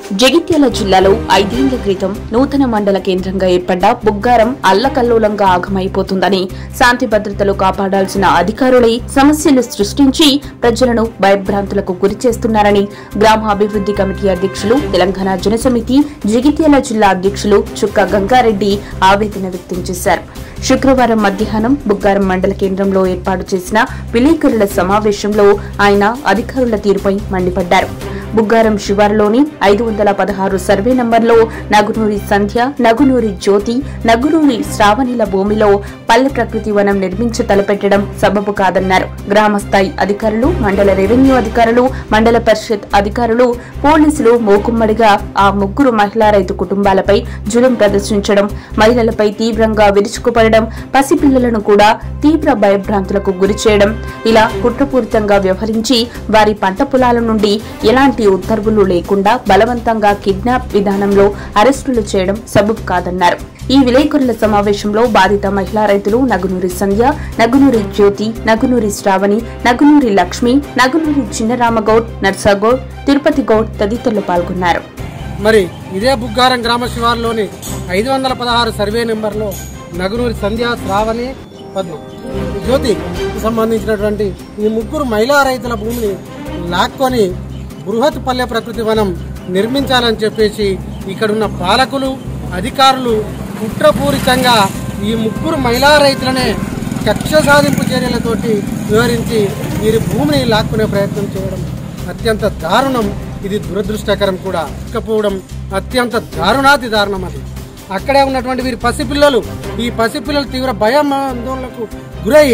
జగిత్యాల జిల్లాలో ఐదేళ్ల క్రితం నూతన మండల కేంద్రంగా ఏర్పడ్డ బుగ్గారం అల్లకల్లోలంగా ఆగమైపోతుందని శాంతి భద్రతలు కాపాడాల్సిన అధికారులే సమస్యలు సృష్టించి ప్రజలను భయభ్రాంతులకు గురి చేస్తున్నారని గ్రామ అభివృద్ధి కమిటీ అధ్యక్షులు తెలంగాణ జనసమితి జగిత్యాల జిల్లా అధ్యక్షులు చుక్క గంగారెడ్డి ఆవేదన వ్యక్తం చేశారు శుక్రవారం మధ్యాహ్నం బుగ్గారం మండల కేంద్రంలో ఏర్పాటు చేసిన విలేకరుల సమావేశంలో ఆయన అధికారుల తీరుపై మండిపడ్డారు బుగ్గారం శివారులోని ఐదు వందల పదహారు సర్వే నంబర్లో నగునూరి సంధ్య నగునూరి జ్యోతి నగునూరి శ్రావణిల భూమిలో పల్లె ప్రకృతి వనం నిర్మించ తలపెట్టడం సబబు కాదన్నారు గ్రామ స్థాయి అధికారులు మండల రెవెన్యూ అధికారులు మండల పరిషత్ అధికారులు పోలీసులు మూకుమ్మడిగా ఆ ముగ్గురు మహిళా రైతు కుటుంబాలపై జులుం ప్రదర్శించడం మహిళలపై తీవ్రంగా విరుచుకుపడడం పసిపిల్లలను కూడా తీవ్ర భయభ్రాంతులకు గురి చేయడం ఇలా కుట్రపూరితంగా వ్యవహరించి వారి పంట పొలాల నుండి ఎలాంటి ఉత్తర్వులు లేకుండా బలవంతంగా కిడ్నాప్ విధానంలో అరెస్టులు చేయడం సబబు కాదన్నారు ఈ విలేకరుల సమావేశంలో బాధిత మహిళా రైతులు నగునూరి సంధ్య నగునూరి జ్యోతి నగునూరి శ్రావణి నగునూరి లక్ష్మి నగునూరి చిన్నరామగౌడ్ నర్సాగౌడ్ తిరుపతి గౌడ్ తదితరులు పాల్గొన్నారు మరి ఇదే బుగ్గారం గ్రామ శివారులోని ఐదు వందల పదహారు సర్వే నెంబర్లో నగునూరి సంధ్య శ్రావణి పద్మ జ్యోతి సంబంధించినటువంటి ఈ ముగ్గురు మహిళా రైతుల భూమిని లాక్కొని బృహత్ పల్లె ప్రకృతి వనం నిర్మించాలని చెప్పేసి ఇక్కడున్న పాలకులు అధికారులు కుట్రపూరితంగా ఈ ముగ్గురు మహిళా రైతులనే కక్ష సాధింపు చర్యలతోటి వివరించి వీరి భూమిని లాక్కునే ప్రయత్నం చేయడం అత్యంత దారుణం ఇది దురదృష్టకరం కూడా ఇకపోవడం అత్యంత దారుణాతి దారుణం అది అక్కడే ఉన్నటువంటి వీరి పసిపిల్లలు ఈ పసిపిల్లలు తీవ్ర భయం ఆందోళనకు గురై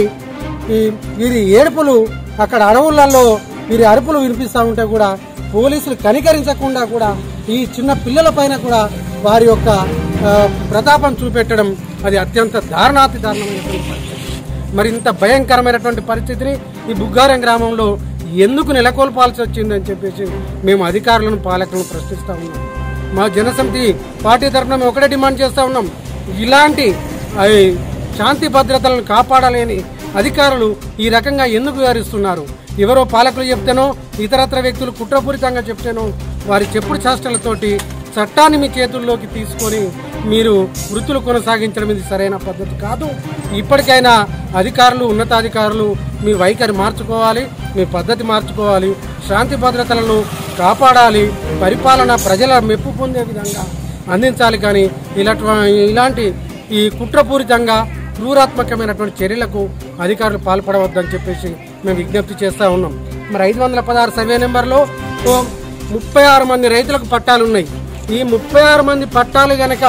ఈ వీరి ఏడుపులు అక్కడ అడవులలో వీరి అరుపులు వినిపిస్తూ ఉంటే కూడా పోలీసులు కనికరించకుండా కూడా ఈ చిన్న పిల్లల పైన కూడా వారి యొక్క ఆ, ప్రతాపం చూపెట్టడం అది అత్యంత దారుణాతి దారుణమైనటువంటి పరిస్థితి మరి ఇంత భయంకరమైనటువంటి పరిస్థితిని ఈ బుగ్గారం గ్రామంలో ఎందుకు నెలకొల్పాల్సి వచ్చిందని చెప్పేసి మేము అధికారులను పాలకులను ప్రశ్నిస్తా ఉన్నాం మా జనసమితి పార్టీ తరఫున మేము ఒకటే డిమాండ్ చేస్తా ఉన్నాం ఇలాంటి ఆ, శాంతి భద్రతలను కాపాడలేని అధికారులు ఈ రకంగా ఎందుకు వ్యవహరిస్తున్నారు ఎవరో పాలకులు చెప్తేనో ఇతరత్ర వ్యక్తులు కుట్రపూరితంగా చెప్తేనో వారి చెప్పుడు చేష్టలతోటి చట్టాన్ని మీ చేతుల్లోకి తీసుకొని మీరు వృత్తులు కొనసాగించడం ఇది సరైన పద్ధతి కాదు ఇప్పటికైనా అధికారులు ఉన్నతాధికారులు మీ వైఖరి మార్చుకోవాలి మీ పద్ధతి మార్చుకోవాలి శాంతి భద్రతలను కాపాడాలి పరిపాలన ప్రజల మెప్పు పొందే విధంగా అందించాలి కానీ ఇలాంటి ఇలాంటి ఈ కుట్రపూరితంగా క్రూరాత్మకమైనటువంటి చర్యలకు అధికారులు పాల్పడవద్దని చెప్పేసి మేము విజ్ఞప్తి చేస్తూ ఉన్నాం మరి ఐదు వందల పదహారు సర్వే నెంబర్లో ఓ ముప్పై ఆరు మంది రైతులకు పట్టాలు ఉన్నాయి ఈ ముప్పై ఆరు మంది పట్టాలు గనక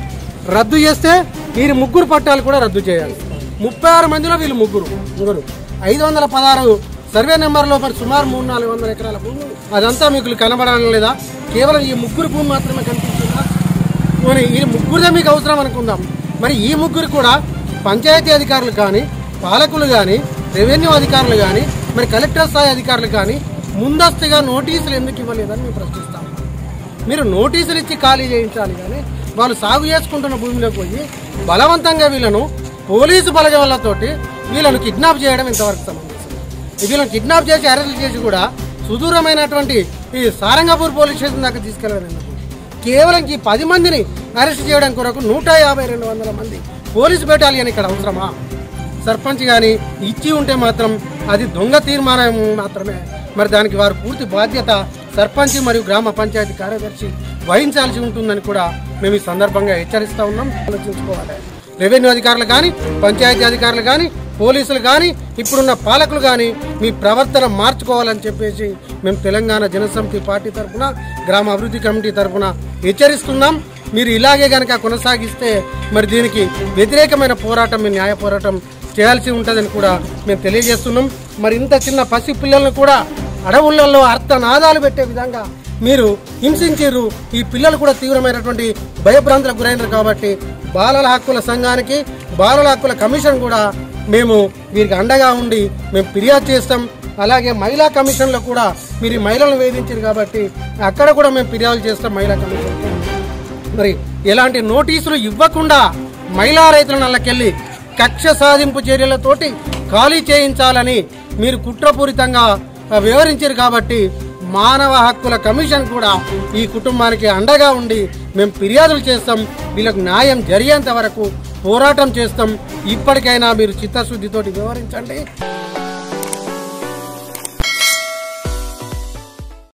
రద్దు చేస్తే వీరి ముగ్గురు పట్టాలు కూడా రద్దు చేయాలి ముప్పై ఆరు మందిలో వీళ్ళు ముగ్గురు ముగ్గురు ఐదు వందల పదహారు సర్వే నెంబర్లో మరి సుమారు మూడు నాలుగు వందల ఎకరాల భూమి అదంతా మీకు కనబడడం లేదా కేవలం ఈ ముగ్గురు భూమి మాత్రమే కనిపిస్తుందా పోనీ ఈ ముగ్గురుదే మీకు అవసరం అనుకుందాం మరి ఈ ముగ్గురు కూడా పంచాయతీ అధికారులు కానీ పాలకులు కానీ రెవెన్యూ అధికారులు కానీ మరి కలెక్టర్ స్థాయి అధికారులు కానీ ముందస్తుగా నోటీసులు ఎందుకు ఇవ్వలేదని మేము ప్రశ్నిస్తాం మీరు నోటీసులు ఇచ్చి ఖాళీ చేయించాలి కానీ వాళ్ళు సాగు చేసుకుంటున్న భూమిలోకి పోయి బలవంతంగా వీళ్ళను పోలీసు బలగాలతోటి వీళ్ళను కిడ్నాప్ చేయడం ఇంతవరకు సమంజసం వీళ్ళని కిడ్నాప్ చేసి అరెస్ట్ చేసి కూడా సుదూరమైనటువంటి ఈ సారంగపూర్ పోలీస్ స్టేషన్ దాకా తీసుకెళ్ళడం ఎందుకు? కేవలం ఈ పది మందిని అరెస్ట్ చేయడం కొరకు నూట యాభై రెండు వందల మంది పోలీసు బెటాలియన్ ఇక్కడ అవసరమా సర్పంచ్ కానీ ఇచ్చి ఉంటే మాత్రం అది దొంగ తీర్మానం మాత్రమే మరి దానికి వారు పూర్తి బాధ్యత సర్పంచ్ మరియు గ్రామ పంచాయతీ కార్యదర్శి వహించాల్సి ఉంటుందని కూడా మేము ఈ సందర్భంగా హెచ్చరిస్తా ఉన్నాం ఆలోచించుకోవాలి రెవెన్యూ అధికారులు కానీ పంచాయతీ అధికారులు కానీ పోలీసులు కానీ ఇప్పుడున్న పాలకులు కానీ మీ ప్రవర్తన మార్చుకోవాలని చెప్పేసి మేము తెలంగాణ జనసమితి పార్టీ తరఫున గ్రామ అభివృద్ధి కమిటీ తరఫున హెచ్చరిస్తున్నాం మీరు ఇలాగే గనక కొనసాగిస్తే మరి దీనికి వ్యతిరేకమైన పోరాటం మీ న్యాయ పోరాటం చేయాల్సి ఉంటుందని కూడా మేము తెలియజేస్తున్నాం మరి ఇంత చిన్న పసి పిల్లలను కూడా అడవులలో అర్థనాదాలు పెట్టే విధంగా మీరు హింసించారు ఈ పిల్లలు కూడా తీవ్రమైనటువంటి భయభ్రాంతులకు గురైనారు కాబట్టి బాలల హక్కుల సంఘానికి బాలల హక్కుల కమిషన్ కూడా మేము వీరికి అండగా ఉండి మేము ఫిర్యాదు చేస్తాం అలాగే మహిళా కమిషన్లో కూడా మీరు ఈ మహిళలను వేధించారు కాబట్టి అక్కడ కూడా మేము ఫిర్యాదు చేస్తాం మహిళా కమిషన్ మరి ఎలాంటి నోటీసులు ఇవ్వకుండా మహిళా రైతుల నల్లకెళ్ళి కక్ష సాధింపు చర్యలతోటి ఖాళీ చేయించాలని మీరు కుట్రపూరితంగా ఆ, వివరించారు కాబట్టి మానవ హక్కుల కమిషన్ కూడా ఈ కుటుంబానికి అండగా ఉండి మేము ఫిర్యాదులు చేస్తాం వీళ్ళకు న్యాయం జరిగేంత వరకు పోరాటం చేస్తాం ఇప్పటికైనా మీరు చిత్తశుద్ధితోటి వివరించండి